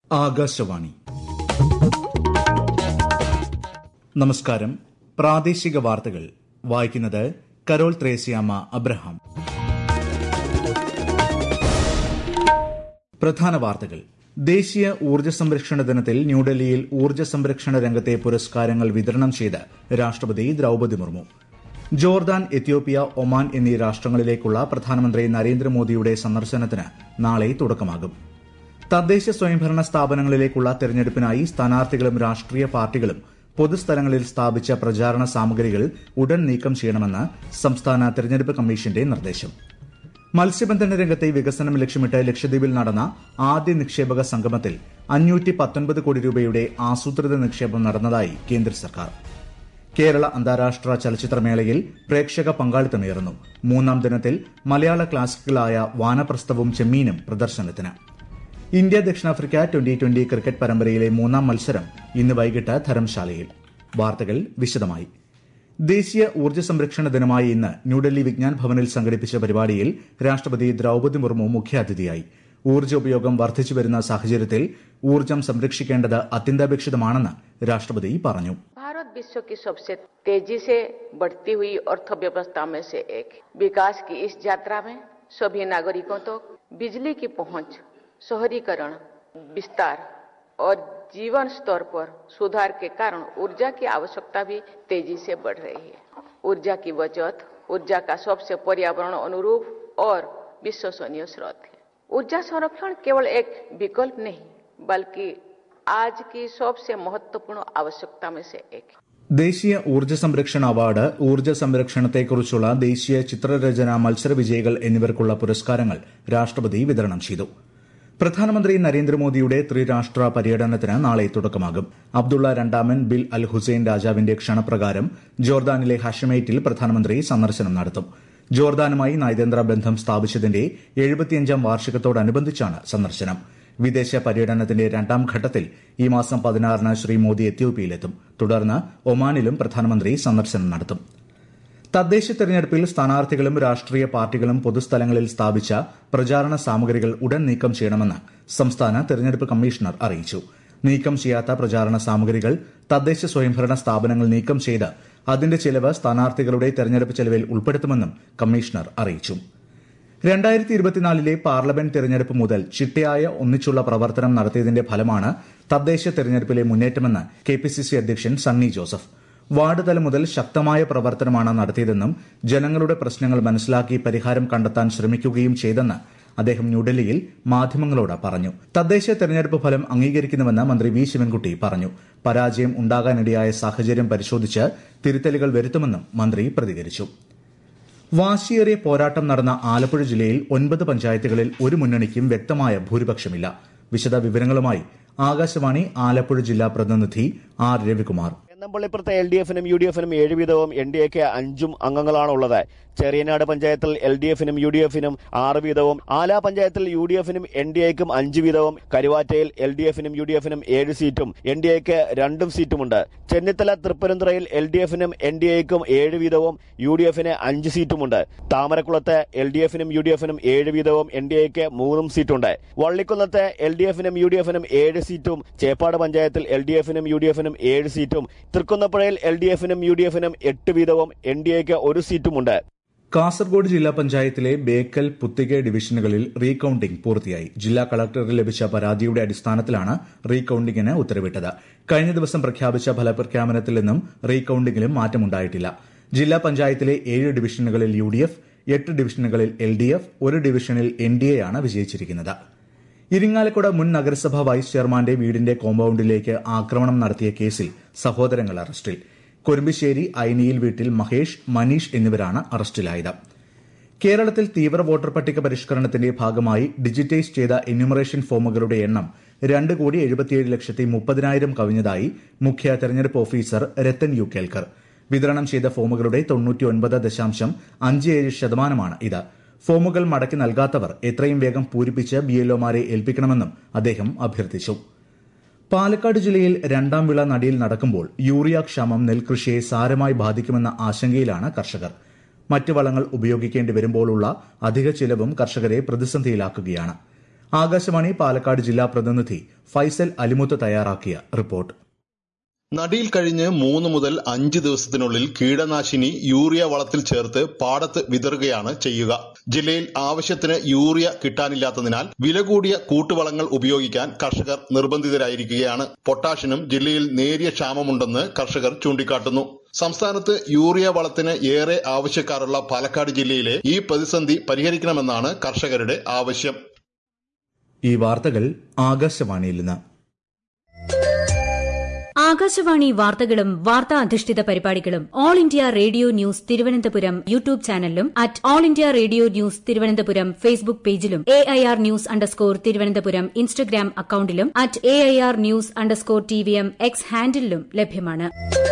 ആകാശവാണി നമസ്കാരം പ്രാദേശിക വാർത്തകൾ വായിക്കുന്നത് കരോൾ ത്രേസ്യാമ്മ അബ്രഹാം പ്രധാന വാർത്തകൾ ദേശീയ ഊർജ്ജ സംരക്ഷണ ദിനത്തിൽ ന്യൂഡൽഹിയിൽ ഊർജ്ജ സംരക്ഷണ രംഗത്തെ പുരസ്കാരങ്ങൾ വിതരണം ചെയ്ത് രാഷ്ട്രപതി Droupadi Murmu Jordan Ethiopia Oman എന്നീ രാഷ്ട്രങ്ങളിലേക്കുള്ള പ്രധാനമന്ത്രി നരേന്ദ്രമോദിയുടെ സന്ദർശനത്തിന് നാളെ തുടക്കമാകും തദ്ദേശ സ്വയംഭരണ സ്ഥാപനങ്ങളിലേക്കുള്ള തെരഞ്ഞെടുപ്പിനായി സ്ഥാനാർത്ഥികളും രാഷ്ട്രീയ പാർട്ടികളും പൊതുസ്ഥലങ്ങളിൽ സ്ഥാപിച്ച പ്രചാരണ സാമഗ്രികൾ ഉടൻ നീക്കം ചെയ്യണമെന്ന് സംസ്ഥാന തെരഞ്ഞെടുപ്പ് കമ്മീഷന്റെ നിർദ്ദേശം മത്സ്യബന്ധന രംഗത്തെ വികസനം ലക്ഷ്യമിട്ട് ലക്ഷദ്വീപിൽ നടന്ന ആദ്യ നിക്ഷേപക സംഗമത്തിൽ അഞ്ഞൂറ്റി പത്തൊൻപത് കോടി രൂപയുടെ ആസൂത്രിത നിക്ഷേപം നടന്നതായി കേന്ദ്ര സർക്കാർ കേരള അന്താരാഷ്ട്ര ചലച്ചിത്രമേളയിൽ പ്രേക്ഷക പങ്കാളിത്തമേറുന്നു മൂന്നാം ദിനത്തിൽ മലയാള ക്ലാസിക്കുകളായ വാനപ്രസ്ഥവും ചെമ്മീനും പ്രദർശനത്തിന് ഇന്ത്യ ദക്ഷിണാഫ്രിക്ക ട്വന്റി ട്വന്റി ക്രിക്കറ്റ് പരമ്പരയിലെ മൂന്നാം മത്സരം ഇന്ന് വൈകിട്ട് ധരംശാലയിൽ വാർത്തകൾ വിശദമായി ദേശീയ ഊർജ്ജ സംരക്ഷണ ദിനമായ ഇന്ന് ന്യൂഡൽഹി വിജ്ഞാൻ ഭവനിൽ സംഘടിപ്പിച്ച പരിപാടിയിൽ രാഷ്ട്രപതി ദ്രൌപദി മുർമു മുഖ്യാതിഥിയായി ഊർജ്ജ ഉപയോഗം വർദ്ധിച്ചുവരുന്ന സാഹചര്യത്തിൽ ഊർജ്ജം സംരക്ഷിക്കേണ്ടത് അത്യന്താപേക്ഷിതമാണെന്ന് രാഷ്ട്രപതി പറഞ്ഞു भारत विश्व की सबसे तेजी से बढ़ती हुई अर्थव्यवस्था में से एक है। विकास की इस यात्रा में सभी नागरिकों तक बिजली की पहुंच शहरीकरण विस्तार और जीवन स्तर पर सुधार के कारण ऊर्जा की आवश्यकता भी तेजी से बढ़ रही है ऊर्जा की बचत ऊर्जा का सबसे पर्यावरण अनुरूप और विश्वसनीय स्रोत है ऊर्जा संरक्षण केवल एक विकल्प नहीं बल्कि आज की सबसे महत्वपूर्ण आवश्यकता में से एक है ദേശീയ ഊർജ്ജ സംരക്ഷണ അവാർഡ് ഊർജ്ജ സംരക്ഷണത്തെക്കുറിച്ചുള്ള ദേശീയ ചിത്രരചന മത്സര വിജയികൾ എന്നിവർക്കുള്ള പുരസ്കാരങ്ങൾ രാഷ്ട്രപതി വിതരണം ചെയ്തു പ്രധാനമന്ത്രി നരേന്ദ്രമോദിയുടെ ത്രിരാഷ്ട്ര പര്യടനത്തിന് നാളെ തുടക്കമാകും അബ്ദുള്ള രണ്ടാമൻ ബിൽ അൽ ഹുസൈൻ രാജാവിന്റെ ക്ഷണപ്രകാരം ജോർദാനിലെ ഹഷമേറ്റിൽ പ്രധാനമന്ത്രി സന്ദർശനം നടത്തും ജോർദാനുമായി നയതന്ത്ര ബന്ധം സ്ഥാപിച്ചതിന്റെ എഴുപത്തിയഞ്ചാം വാർഷികത്തോടനുബന്ധിച്ചാണ് സന്ദർശനം വിദേശ പര്യടനത്തിന്റെ രണ്ടാം ഘട്ടത്തിൽ ഈ മാസം പതിനാറിന് ശ്രീ മോദി എത്യോപ്യയിലെത്തും തുടർന്ന് ഒമാനിലും പ്രധാനമന്ത്രി സന്ദർശനം നടത്തും തദ്ദേശ തെരഞ്ഞെടുപ്പിൽ സ്ഥാനാർത്ഥികളും രാഷ്ട്രീയ പാർട്ടികളും പൊതുസ്ഥലങ്ങളിൽ സ്ഥാപിച്ച പ്രചാരണ സാമഗ്രികൾ ഉടൻ നീക്കം ചെയ്യണമെന്ന് സംസ്ഥാന തെരഞ്ഞെടുപ്പ് കമ്മീഷണർ അറിയിച്ചു നീക്കം ചെയ്യാത്ത പ്രചാരണ സാമഗ്രികൾ തദ്ദേശ സ്വയംഭരണ സ്ഥാപനങ്ങൾ നീക്കം ചെയ്ത് അതിന്റെ ചെലവ് സ്ഥാനാർത്ഥികളുടെ തെരഞ്ഞെടുപ്പ് ചെലവിൽ ഉൾപ്പെടുത്തുമെന്നും കമ്മീഷണർ അറിയിച്ചു രണ്ടായിരത്തി ഇരുപത്തിനാലിലെ പാർലമെന്റ് തെരഞ്ഞെടുപ്പ് മുതൽ ചിട്ടയായ ഒന്നിച്ചുള്ള പ്രവർത്തനം നടത്തിയതിന്റെ ഫലമാണ് തദ്ദേശ തെരഞ്ഞെടുപ്പിലെ മുന്നേറ്റമെന്ന് കെ പി സി സി അധ്യക്ഷൻ സണ്ണി ജോസഫ് വാർഡ് തലം മുതൽ ശക്തമായ പ്രവർത്തനമാണ് നടത്തിയതെന്നും ജനങ്ങളുടെ പ്രശ്നങ്ങൾ മനസ്സിലാക്കി പരിഹാരം കണ്ടെത്താൻ ശ്രമിക്കുകയും ചെയ്തെന്ന് അദ്ദേഹം ന്യൂഡൽഹിയിൽ മാധ്യമങ്ങളോട് പറഞ്ഞു തദ്ദേശ തെരഞ്ഞെടുപ്പ് ഫലം അംഗീകരിക്കുന്നുവെന്ന് മന്ത്രി വി ശിവൻകുട്ടി പറഞ്ഞു പരാജയം ഉണ്ടാകാനിടയായ സാഹചര്യം പരിശോധിച്ച് തിരുത്തലുകൾ വരുത്തുമെന്നും മന്ത്രി പ്രതികരിച്ചു വാശിയേറിയ പോരാട്ടം നടന്ന ആലപ്പുഴ ജില്ലയിൽ ഒൻപത് പഞ്ചായത്തുകളിൽ ഒരു മുന്നണിക്കും വ്യക്തമായ ഭൂരിപക്ഷമില്ല വിശദ വിവരങ്ങളുമായി ആകാശവാണി ആലപ്പുഴ ജില്ലാ പ്രതിനിധി ആർ രവികുമാർ എന്നമ്പള്ളിപ്പുറത്തെ എൽ ഡി എഫിനും യു ഡി എഫിനും ഏഴ് വീതവും എൻ ഡി എക്ക് അഞ്ചും അംഗങ്ങളാണുള്ളത് ചെറിയനാട് പഞ്ചായത്തിൽ എൽ ഡി എഫിനും യു ഡി എഫിനും ആറ് വീതവും ആല പഞ്ചായത്തിൽ യു ഡി എഫിനും എൻ ഡി എക്കും അഞ്ച് വീതവും കരുവാറ്റയിൽ എൽ ഡി എഫിനും യു ഡി എഫിനും ഏഴ് സീറ്റും എൻ ഡി എക്ക് രണ്ടും സീറ്റുമുണ്ട് ചെന്നിത്തല തൃപ്പനന്തുറയിൽ എൽ ഡി എഫിനും എൻ ഡി എക്കും ഏഴ് വീതവും യു ഡി എഫിന് അഞ്ച് സീറ്റുമുണ്ട് താമരക്കുളത്ത് എൽ ഡി എഫിനും യു ഡി എഫിനും ഏഴ് വീതവും എൻ ഡി എക്ക് മൂന്നും സീറ്റുണ്ട് വള്ളിക്കുന്നത്ത് എൽ ഡി എഫിനും യു ഡി എഫിനും ഏഴ് സീറ്റും ചേപ്പാട് പഞ്ചായത്തിൽ എൽ ഡി എഫിനും യു ഡി എഫിനും ഏഴ് സീറ്റും തൃക്കുന്നപ്പുഴയിൽ എൽ ഡി എഫിനും യു ഡി എഫിനും എട്ട് വീതവും എൻ ഡി എക്ക് ഒരു സീറ്റുമുണ്ട് കാസർഗോഡ് ജില്ലാ പഞ്ചായത്തിലെ ബേക്കൽ പുത്തിക ഡിവിഷനുകളിൽ റീകൌണ്ടിംഗ് പൂർത്തിയായി ജില്ലാ കളക്ടറിൽ ലഭിച്ച പരാതിയുടെ അടിസ്ഥാനത്തിലാണ് റീകൌണ്ടിംഗിന് ഉത്തരവിട്ടത് കഴിഞ്ഞ ദിവസം പ്രഖ്യാപിച്ച ഫലപ്രഖ്യാപനത്തിൽ നിന്നും റീകൌണ്ടിംഗിലും മാറ്റമുണ്ടായിട്ടില്ല ജില്ലാ പഞ്ചായത്തിലെ ഏഴ് ഡിവിഷനുകളിൽ യു ഡി എഫ് എട്ട് ഡിവിഷനുകളിൽ എൽ ഡി എഫ് ഒരു ഡിവിഷനിൽ എൻ ഡി എ ആണ് വിജയിച്ചിരിക്കുന്നത് ഇരിങ്ങാലക്കുട മുൻ നഗരസഭാ വൈസ് ചെയർമാന്റെ വീടിന്റെ കോമ്പൌണ്ടിലേക്ക് ആക്രമണം നടത്തിയ കേസിൽ സഹോദരങ്ങൾ അറസ്റ്റിൽ കൊരുമ്പിശ്ശേരി ഐനിയിൽ വീട്ടിൽ മഹേഷ് മനീഷ് എന്നിവരാണ് അറസ്റ്റിലായത് കേരളത്തിൽ തീവ്ര വോട്ടർ പട്ടിക പരിഷ്കരണത്തിന്റെ ഭാഗമായി ഡിജിറ്റൈസ് ചെയ്ത എന്യൂമറേഷൻ ഫോമുകളുടെ എണ്ണം രണ്ട് കോടി എഴുപത്തിയേഴ് ലക്ഷത്തി മുപ്പതിനായിരം കവിഞ്ഞതായി മുഖ്യ തെരഞ്ഞെടുപ്പ് ഓഫീസർ രത്തൻ യു കേൽക്കർ വിതരണം ചെയ്ത ഫോമുകളുടെ തൊണ്ണൂറ്റിയൊൻപത് ദശാംശം അഞ്ച് ഏഴ് ശതമാനമാണ് ഇത് ഫോമുകൾ മടക്കി നൽകാത്തവർ എത്രയും വേഗം പൂരിപ്പിച്ച് ബിഎൽഒമാരെ ഏൽപ്പിക്കണമെന്നും അദ്ദേഹം അഭ്യർത്ഥിച്ചു പാലക്കാട് ജില്ലയിൽ രണ്ടാം വിള നടിയിൽ നടക്കുമ്പോൾ യൂറിയ ക്ഷാമം നെൽകൃഷിയെ സാരമായി ബാധിക്കുമെന്ന ആശങ്കയിലാണ് കർഷകർ മറ്റ് വളങ്ങൾ ഉപയോഗിക്കേണ്ടി വരുമ്പോഴുള്ള അധിക ചിലവും കർഷകരെ പ്രതിസന്ധിയിലാക്കുകയാണ് ആകാശവാണി പാലക്കാട് ജില്ലാ പ്രതിനിധി ഫൈസൽ അലിമുത്ത് തയ്യാറാക്കിയ റിപ്പോർട്ട് നടിയിൽ കഴിഞ്ഞ് മൂന്ന് മുതൽ അഞ്ച് ദിവസത്തിനുള്ളിൽ കീടനാശിനി യൂറിയ വളത്തിൽ ചേർത്ത് പാടത്ത് വിതറുകയാണ് ചെയ്യുക ജില്ലയിൽ ആവശ്യത്തിന് യൂറിയ കിട്ടാനില്ലാത്തതിനാൽ വില കൂടിയ കൂട്ടുവളങ്ങൾ ഉപയോഗിക്കാൻ കർഷകർ നിർബന്ധിതരായിരിക്കുകയാണ് പൊട്ടാഷിനും ജില്ലയിൽ നേരിയ ക്ഷാമമുണ്ടെന്ന് കർഷകർ ചൂണ്ടിക്കാട്ടുന്നു സംസ്ഥാനത്ത് യൂറിയ വളത്തിന് ഏറെ ആവശ്യക്കാരുള്ള പാലക്കാട് ജില്ലയിലെ ഈ പ്രതിസന്ധി പരിഹരിക്കണമെന്നാണ് കർഷകരുടെ ആവശ്യം ഈ വാർത്തകൾ ആകാശവാണിയിൽ നിന്ന് ആകാശവാണി വാർത്തകളും വാർത്താ അധിഷ്ഠിത പരിപാടികളും All India Radio News Thiruvananthapuram YouTube ചാനലിലും at All India Radio News Thiruvananthapuram Facebook പേജിലും A I R news underscore Thiruvananthapuram Instagram അക്കൌണ്ടിലും at A I R news underscore T V M X ഹാൻഡിലും ലഭ്യമാണ്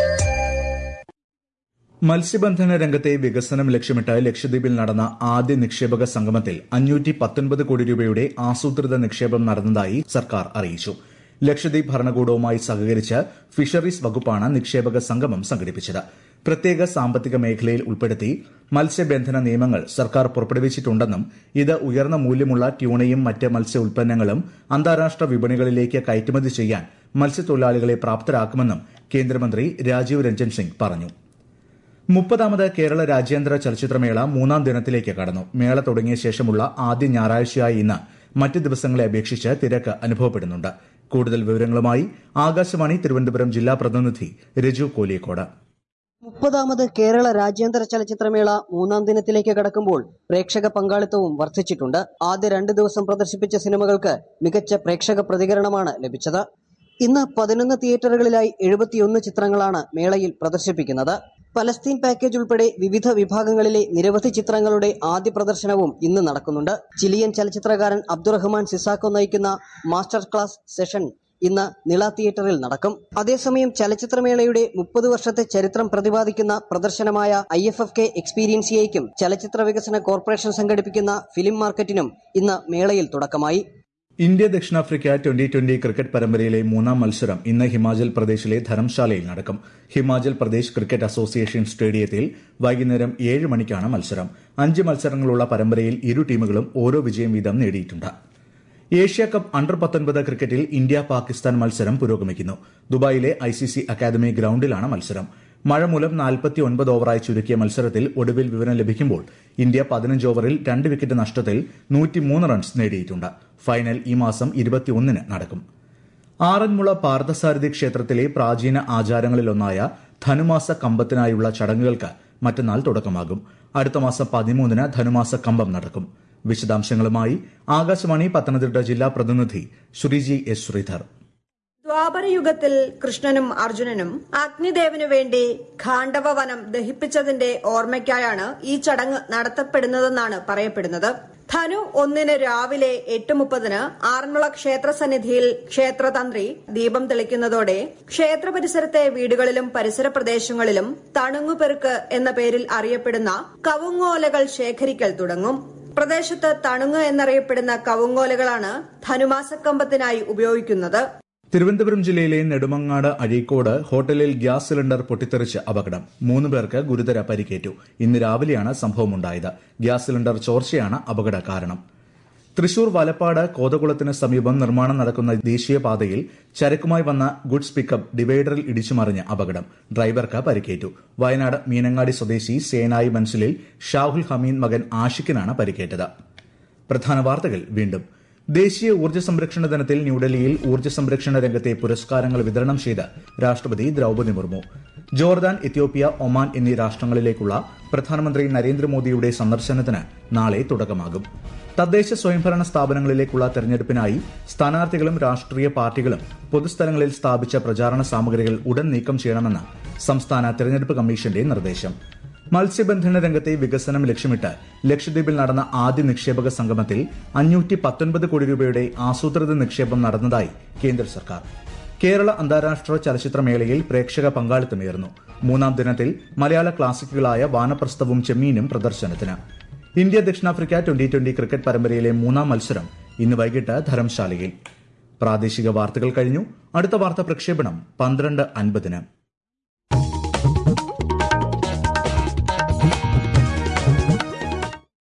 മത്സ്യബന്ധന രംഗത്തെ വികസനം ലക്ഷ്യമിട്ട് ലക്ഷദ്വീപിൽ നടന്ന ആദ്യ നിക്ഷേപക സംഗമത്തിൽ അഞ്ഞൂറ്റി പത്തൊൻപത് കോടി രൂപയുടെ ആസൂത്രിത നിക്ഷേപം നടന്നതായി സർക്കാർ അറിയിച്ചു ലക്ഷദ്വീപ് ഭരണകൂടവുമായി സഹകരിച്ച് ഫിഷറീസ് വകുപ്പാണ് നിക്ഷേപക സംഗമം സംഘടിപ്പിച്ചത് പ്രത്യേക സാമ്പത്തിക മേഖലയിൽ ഉൾപ്പെടുത്തി മത്സ്യബന്ധന നിയമങ്ങൾ സർക്കാർ പുറപ്പെടുവിച്ചിട്ടുണ്ടെന്നും ഇത് ഉയർന്ന മൂല്യമുള്ള ട്യൂണയും മറ്റ് മത്സ്യ ഉൽപ്പന്നങ്ങളും അന്താരാഷ്ട്ര വിപണികളിലേക്ക് കയറ്റുമതി ചെയ്യാൻ മത്സ്യത്തൊഴിലാളികളെ പ്രാപ്തരാക്കുമെന്നും കേന്ദ്രമന്ത്രി രാജീവ് രഞ്ജൻ സിംഗ് പറഞ്ഞു മുപ്പതാമത് കേരള രാജ്യാന്തര ചലച്ചിത്രമേള മൂന്നാം ദിനത്തിലേക്ക് കടന്നു മേള തുടങ്ങിയ ശേഷമുള്ള ആദ്യ ഞായറാഴ്ചയായ ഇന്ന് മറ്റ് ദിവസങ്ങളെ അപേക്ഷിച്ച് തിരക്ക് അനുഭവപ്പെടുന്നുണ്ട് കൂടുതൽ വിവരങ്ങളുമായി ആകാശവാണി തിരുവനന്തപുരം ജില്ലാ പ്രതിനിധി രജു കോലിയക്കോട് മുപ്പതാമത് കേരള രാജ്യാന്തര ചലച്ചിത്രമേള മൂന്നാം ദിനത്തിലേക്ക് കടക്കുമ്പോൾ പ്രേക്ഷക പങ്കാളിത്തവും വർദ്ധിച്ചിട്ടുണ്ട് ആദ്യ രണ്ട് ദിവസം പ്രദർശിപ്പിച്ച സിനിമകൾക്ക് മികച്ച പ്രേക്ഷക പ്രതികരണമാണ് ലഭിച്ചത് ഇന്ന് പതിനൊന്ന് തിയേറ്ററുകളിലായി എഴുപത്തിയൊന്ന് ചിത്രങ്ങളാണ് മേളയിൽ പ്രദർശിപ്പിക്കുന്നത് പലസ്തീൻ പാക്കേജ് ഉൾപ്പെടെ വിവിധ വിഭാഗങ്ങളിലെ നിരവധി ചിത്രങ്ങളുടെ ആദ്യ പ്രദർശനവും ഇന്ന് നടക്കുന്നുണ്ട് ചിലിയൻ ചലച്ചിത്രകാരൻ അബ്ദുറഹ്മാൻ സിസാക്കോ നയിക്കുന്ന മാസ്റ്റർ ക്ലാസ് സെഷൻ ഇന്ന് നിള തിയേറ്ററിൽ നടക്കും അതേസമയം ചലച്ചിത്രമേളയുടെ മുപ്പത് വർഷത്തെ ചരിത്രം പ്രതിപാദിക്കുന്ന പ്രദർശനമായ ഐ എഫ് എഫ് കെ എക്സ്പീരിയൻസിയേക്കും ചലച്ചിത്ര വികസന കോർപ്പറേഷൻ സംഘടിപ്പിക്കുന്ന ഫിലിം മാർക്കറ്റിനും ഇന്ന് മേളയിൽ തുടക്കമായി ഇന്ത്യ ദക്ഷിണാഫ്രിക്ക ട്വന്റി ട്വന്റി ക്രിക്കറ്റ് പരമ്പരയിലെ മൂന്നാം മത്സരം ഇന്ന് ഹിമാചൽ പ്രദേശിലെ ധരംശാലയിൽ നടക്കും ഹിമാചൽ പ്രദേശ് ക്രിക്കറ്റ് അസോസിയേഷൻ സ്റ്റേഡിയത്തിൽ വൈകുന്നേരം ഏഴ് മണിക്കാണ് മത്സരം അഞ്ച് മത്സരങ്ങളുള്ള പരമ്പരയിൽ ഇരു ടീമുകളും ഓരോ വിജയം വീതം നേടിയിട്ടുണ്ട് ഏഷ്യ കപ്പ് അണ്ടർ പത്തൊൻപത് ക്രിക്കറ്റിൽ ഇന്ത്യ പാകിസ്ഥാൻ മത്സരം പുരോഗമിക്കുന്നു ദുബായിലെ ഐസിസി അക്കാദമി ഗ്രൌണ്ടിലാണ് മത്സരം മഴ മൂലം നാൽപ്പത്തി ഒൻപത് ഓവറായി ചുരുക്കിയ മത്സരത്തിൽ ഒടുവിൽ വിവരം ലഭിക്കുമ്പോൾ ഇന്ത്യ പതിനഞ്ച് ഓവറിൽ രണ്ട് വിക്കറ്റ് നഷ്ടത്തിൽ നൂറ്റിമൂന്ന് റൺസ് നേടിയിട്ടുണ്ട് ഫൈനൽ ഈ മാസം ഇരുപത്തിയൊന്നിന് നടക്കും ആറന്മുള പാർത്ഥസാരഥി ക്ഷേത്രത്തിലെ പ്രാചീന ആചാരങ്ങളിലൊന്നായ ധനുമാസ കമ്പത്തിനായുള്ള ചടങ്ങുകൾക്ക് മറ്റന്നാൾ തുടക്കമാകും അടുത്ത മാസം പതിമൂന്നിന് ധനുമാസ കമ്പം നടക്കും വിശദാംശങ്ങളുമായി ആകാശവാണി പത്തനംതിട്ട ജില്ലാ പ്രതിനിധി ശ്രീജി എസ് ശ്രീധർ ദ്വാപരയുഗത്തിൽ കൃഷ്ണനും അർജുനനും അഗ്നിദേവനു വേണ്ടി ഖാണ്ഡവ വനം ദഹിപ്പിച്ചതിന്റെ ഓർമ്മയ്ക്കായാണ് ഈ ചടങ്ങ് നടത്തപ്പെടുന്നതെന്നാണ് പറയപ്പെടുന്നത് ധനു ഒന്നിന് രാവിലെ എട്ട് മുപ്പതിന് ആറന്മുള ക്ഷേത്ര സന്നിധിയിൽ ക്ഷേത്രതന്ത്രി ദീപം തെളിക്കുന്നതോടെ ക്ഷേത്ര പരിസരത്തെ വീടുകളിലും പരിസര പ്രദേശങ്ങളിലും തണുങ്ങുപെറുക്ക് എന്ന പേരിൽ അറിയപ്പെടുന്ന കവുങ്ങോലകൾ ശേഖരിക്കൽ തുടങ്ങും പ്രദേശത്ത് തണുങ്ങ് എന്നറിയപ്പെടുന്ന കവുങ്ങോലകളാണ് ധനുമാസക്കമ്പത്തിനായി ഉപയോഗിക്കുന്നത് തിരുവനന്തപുരം ജില്ലയിലെ നെടുമങ്ങാട് അഴീക്കോട് ഹോട്ടലിൽ ഗ്യാസ് സിലിണ്ടർ പൊട്ടിത്തെറിച്ച് അപകടം മൂന്ന് പേർക്ക് ഗുരുതര പരിക്കേറ്റു ഇന്ന് രാവിലെയാണ് സംഭവമുണ്ടായത് ഗ്യാസ് സിലിണ്ടർ ചോർച്ചയാണ് അപകട കാരണം തൃശൂർ വലപ്പാട് കോതകുളത്തിന് സമീപം നിർമ്മാണം നടക്കുന്ന ദേശീയപാതയിൽ ചരക്കുമായി വന്ന ഗുഡ്സ് പിക്കപ്പ് ഡിവൈഡറിൽ ഇടിച്ചുമറിഞ്ഞ് അപകടം ഡ്രൈവർക്ക് പരിക്കേറ്റു വയനാട് മീനങ്ങാടി സ്വദേശി സേനായി മൻസിലിൽ ഷാഹുൽ ഹമീദ് മകൻ ആഷിഖിനാണ് പരിക്കേറ്റത് പ്രധാന വാർത്തകൾ വീണ്ടും ദേശീയ ഊർജ്ജ സംരക്ഷണ ദിനത്തിൽ ന്യൂഡൽഹിയിൽ ഊർജ്ജ സംരക്ഷണ രംഗത്തെ പുരസ്കാരങ്ങൾ വിതരണം ചെയ്ത് രാഷ്ട്രപതി Droupadi Murmu Jordan Ethiopia Oman എന്നീ രാഷ്ട്രങ്ങളിലേക്കുള്ള പ്രധാനമന്ത്രി നരേന്ദ്രമോദിയുടെ സന്ദർശനത്തിന് നാളെ തുടക്കമാകും തദ്ദേശ സ്വയംഭരണ സ്ഥാപനങ്ങളിലേക്കുള്ള തെരഞ്ഞെടുപ്പിനായി സ്ഥാനാർത്ഥികളും രാഷ്ട്രീയ പാർട്ടികളും പൊതുസ്ഥലങ്ങളിൽ സ്ഥാപിച്ച പ്രചാരണ സാമഗ്രികൾ ഉടൻ നീക്കം ചെയ്യണമെന്ന് സംസ്ഥാന തെരഞ്ഞെടുപ്പ് കമ്മീഷന്റെ നിർദ്ദേശം മത്സ്യബന്ധന രംഗത്തെ വികസനം ലക്ഷ്യമിട്ട് ലക്ഷദ്വീപിൽ നടന്ന ആദ്യ നിക്ഷേപക സംഗമത്തിൽ അഞ്ഞൂറ്റി പത്തൊൻപത് കോടി രൂപയുടെ ആസൂത്രിത നിക്ഷേപം നടന്നതായി കേന്ദ്ര സർക്കാർ കേരള അന്താരാഷ്ട്ര ചലച്ചിത്രമേളയിൽ പ്രേക്ഷക പങ്കാളിത്തമേറുന്നു മൂന്നാം ദിനത്തിൽ മലയാള ക്ലാസിക്കുകളായ വാനപ്രസ്ഥവും ചെമ്മീനും പ്രദർശനത്തിന് ഇന്ത്യ ദക്ഷിണാഫ്രിക്ക ട്വന്റി ട്വന്റി ക്രിക്കറ്റ് പരമ്പരയിലെ മൂന്നാം മത്സരം ഇന്ന് വൈകിട്ട് ധരംശാലയിൽ പ്രാദേശിക വാർത്തകൾ കഴിഞ്ഞു അടുത്ത വാർത്താ പ്രക്ഷേപണം പന്ത്രണ്ട് അൻപതിന്